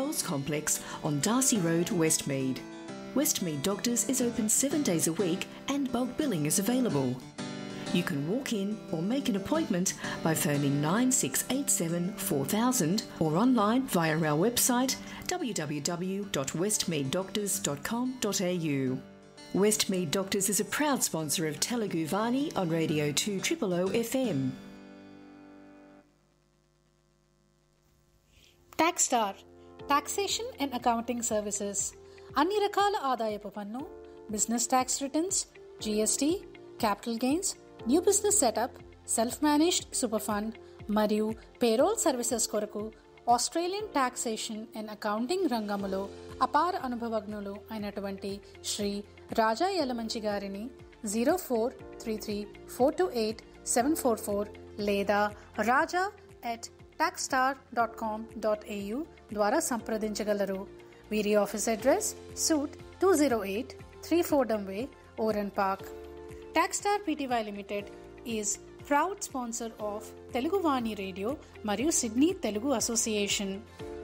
Sports Complex on Darcy Road, Westmead. Westmead Doctors is open seven days a week and bulk billing is available. You can walk in or make an appointment by phoning 9687 4000 or online via our website www.westmeaddoctors.com.au. Westmead Doctors is a proud sponsor of Telugu Vani on Radio 2 O FM. Tax star taxation and accounting services అన్ని రకాల ఆదాయపు పన్ను business tax returns GST capital gains new business setup self managed super fund మరియు payroll services కొరకు Australian taxation and accounting రంగములో అపార అనుభవజ్ఞులు అయినటువంటి శ్రీ రాజా యలమంచి గారిని zero four three three four two eight seven four four లేదా Raja at taxstar dot com dot AU ద్వారా సంప్రదించగలరు వీరి office address suite two zero eight three Fordham Way Oran Park taxstar PTY limited is proud sponsor of Telugu Vani radio మరియు Sydney Telugu association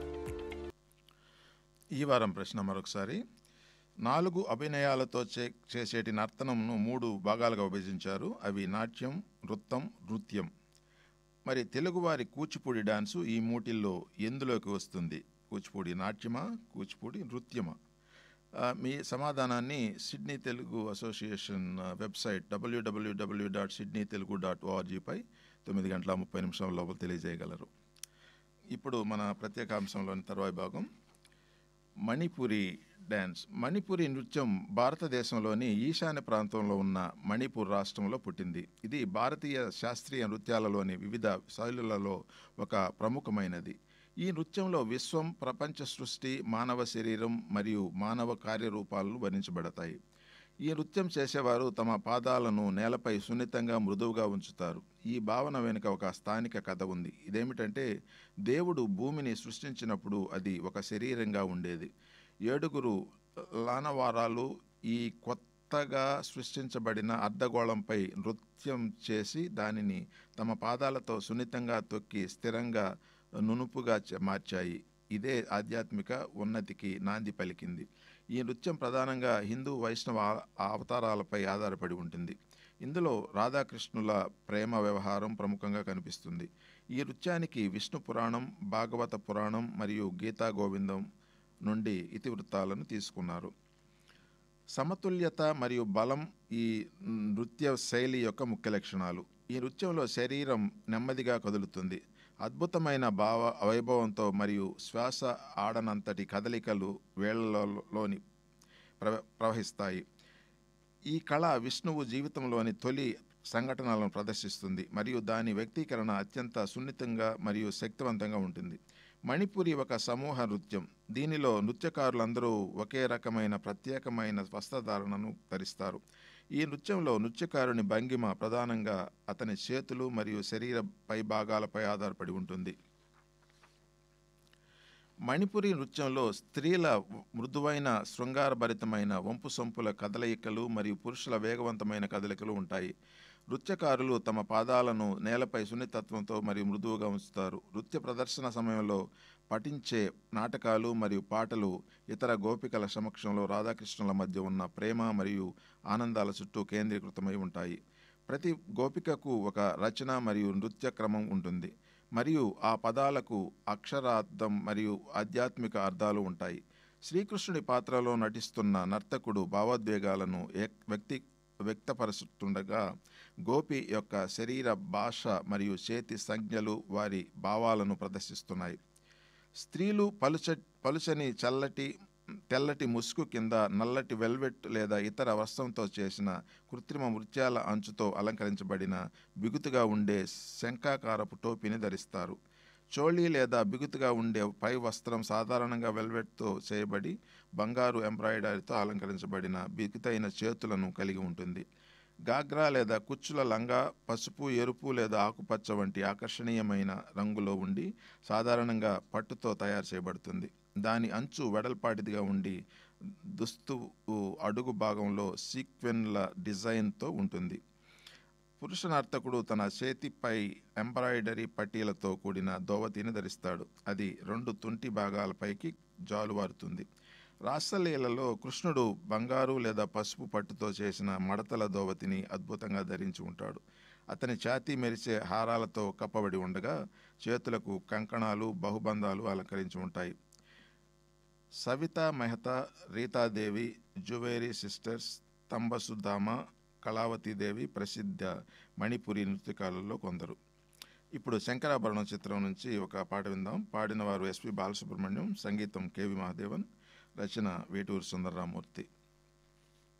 ఈ వారం ప్రశ్న మరొకసారి నాలుగు అభినయాలతో చే చేసేటి నర్తనంను మూడు భాగాలుగా విభజించారు అవి నాట్యం నృత్తం నృత్యం మరి తెలుగువారి కూచిపూడి డాన్సు ఈ మూటిల్లో ఎందులోకి వస్తుంది కూచిపూడి నాట్యమా కూచిపూడి నృత్యమా ఆ, మీ సమాధానాన్ని సిడ్నీ తెలుగు అసోసియేషన్ ఆ, website WWW dot Sydney Telugu dot ఓఆర్జీపై తొమ్మిది గంటల ముప్పై నిమిషాల లోపల తెలియజేయగలరు ఇప్పుడు మన ప్రత్యేక అంశంలోని తర్వాయి భాగం మణిపురి డ్యాన్స్ మణిపురి నృత్యం భారతదేశంలోని ఈశాన్య ప్రాంతంలో ఉన్న మణిపూర్ రాష్ట్రంలో పుట్టింది ఇది భారతీయ శాస్త్రీయ నృత్యాలలోని వివిధ శైలులలో ఒక ప్రముఖమైనది ఈ నృత్యంలో విశ్వం ప్రపంచ సృష్టి మానవ శరీరం మరియు మానవ కార్యరూపాలను వర్ణించబడతాయి ఈ నృత్యం చేసేవారు తమ పాదాలను నేలపై సున్నితంగా మృదువుగా ఉంచుతారు ఈ భావన వెనుక ఒక స్థానిక కథ ఉంది ఇదేమిటంటే దేవుడు భూమిని సృష్టించినప్పుడు అది ఒక శరీరంగా ఉండేది ఏడుగురు లానవారాలు ఈ కొత్తగా సృష్టించబడిన అర్ధగోళంపై నృత్యం చేసి దానిని తమ పాదాలతో సున్నితంగా తొక్కి స్థిరంగా నునుపుగా చ- మార్చాయి ఇదే ఆధ్యాత్మిక ఉన్నతికి నాంది పలికింది ఈ నృత్యం ప్రధానంగా హిందూ వైష్ణవ ఆ- అవతారాలపై ఆధారపడి ఉంటుంది ఇందులో రాధాకృష్ణుల ప్రేమ వ్యవహారం ప్రముఖంగా కనిపిస్తుంది ఈ నృత్యానికి విష్ణు పురాణం భాగవత పురాణం మరియు గీతా గోవిందం నుండి ఇతివృత్తాలను తీసుకున్నారు సమతుల్యత మరియు బలం ఈ నృత్య శైలి యొక్క ముఖ్య లక్షణాలు ఈ నృత్యంలో శరీరం నెమ్మదిగా కదులుతుంది అద్భుతమైన భావ వైభవంతో మరియు శ్వాస ఆడనంతటి కదలికలు వేళ్లలోని ప్ర ప్రవహిస్తాయి ఈ కళ విష్ణువు జీవితంలోని తొలి సంఘటనలను ప్రదర్శిస్తుంది మరియు దాని వ్యక్తీకరణ అత్యంత సున్నితంగా మరియు శక్తివంతంగా ఉంటుంది మణిపురి ఒక సమూహ నృత్యం దీనిలో నృత్యకారులందరూ ఒకే రకమైన ప్రత్యేకమైన వస్త్రధారణను ధరిస్తారు ఈ నృత్యంలో నృత్యకారుని భంగిమ ప్రధానంగా అతని చేతులు మరియు శరీర పైభాగాలపై ఆధారపడి ఉంటుంది మణిపురి నృత్యంలో స్త్రీల మృదువైన శృంగారభరితమైన వంపు సొంపుల కదలికలు మరియు పురుషుల వేగవంతమైన కదలికలు ఉంటాయి నృత్యకారులు తమ పాదాలను నేలపై సున్నితత్వంతో మరియు మృదువుగా ఉంచుతారు నృత్య ప్రదర్శన సమయంలో పఠించే నాటకాలు మరియు పాటలు ఇతర గోపికల సమక్షంలో రాధాకృష్ణుల మధ్య ఉన్న ప్రేమ మరియు ఆనందాల చుట్టూ కేంద్రీకృతమై ఉంటాయి ప్రతి గోపికకు ఒక రచన మరియు నృత్య క్రమం ఉంటుంది మరియు ఆ పదాలకు అక్షరార్థం మరియు ఆధ్యాత్మిక అర్థాలు ఉంటాయి శ్రీకృష్ణుడి పాత్రలో నటిస్తున్న నర్తకుడు భావోద్వేగాలను ఏక్- వ్యక్తి వ్యక్తపరుస్తుండగా గోపి యొక్క శరీర భాష మరియు చేతి సంజ్ఞలు వారి భావాలను ప్రదర్శిస్తున్నాయి స్త్రీలు పలుచ పలుచని చల్లటి తెల్లటి ముసుగు కింద నల్లటి వెల్వెట్ లేదా ఇతర వస్త్రంతో చేసిన కృత్రిమ మృత్యాల అంచుతో అలంకరించబడిన బిగుతుగా ఉండే శంఖాకారపు టోపీని ధరిస్తారు చోళీ లేదా బిగుతుగా ఉండే పై వస్త్రం సాధారణంగా వెల్వెట్తో చేయబడి బంగారు ఎంబ్రాయిడరీతో అలంకరించబడిన బిగుతైన చేతులను కలిగి ఉంటుంది గాగ్రా లేదా కుచ్చుల లంగా పసుపు ఎరుపు లేదా ఆకుపచ్చ వంటి ఆకర్షణీయమైన రంగులో ఉండి సాధారణంగా పట్టుతో తయారు చేయబడుతుంది దాని అంచు వెడల్పాటిదిగా ఉండి దుస్తు అడుగు భాగంలో సీక్వెన్ల డిజైన్తో ఉంటుంది పురుష నర్తకుడు తన చేతిపై ఎంబ్రాయిడరీ పట్టీలతో కూడిన దోవతిని ధరిస్తాడు అది రెండు తుంటి భాగాలపైకి జాలువారుతుంది రాసలీలలో కృష్ణుడు బంగారు లేదా పసుపు పట్టుతో చేసిన మడతల దోవతిని అద్భుతంగా ధరించి ఉంటాడు అతని ఛాతీ మెరిసే హారాలతో కప్పబడి ఉండగా చేతులకు కంకణాలు బహుబంధాలు అలంకరించి ఉంటాయి సవితా మెహతా రీతాదేవి జువేరీ సిస్టర్స్ తంబసుధామ కళావతీదేవి ప్రసిద్ధ మణిపురి నృత్యకారులలో కొందరు ఇప్పుడు శంకరాభరణం చిత్రం నుంచి ఒక పాట విందాం పాడిన వారు ఎస్పి బాలసుబ్రహ్మణ్యం సంగీతం కేవి మహాదేవన్ రచన వేటూరు సుందరరామూర్తి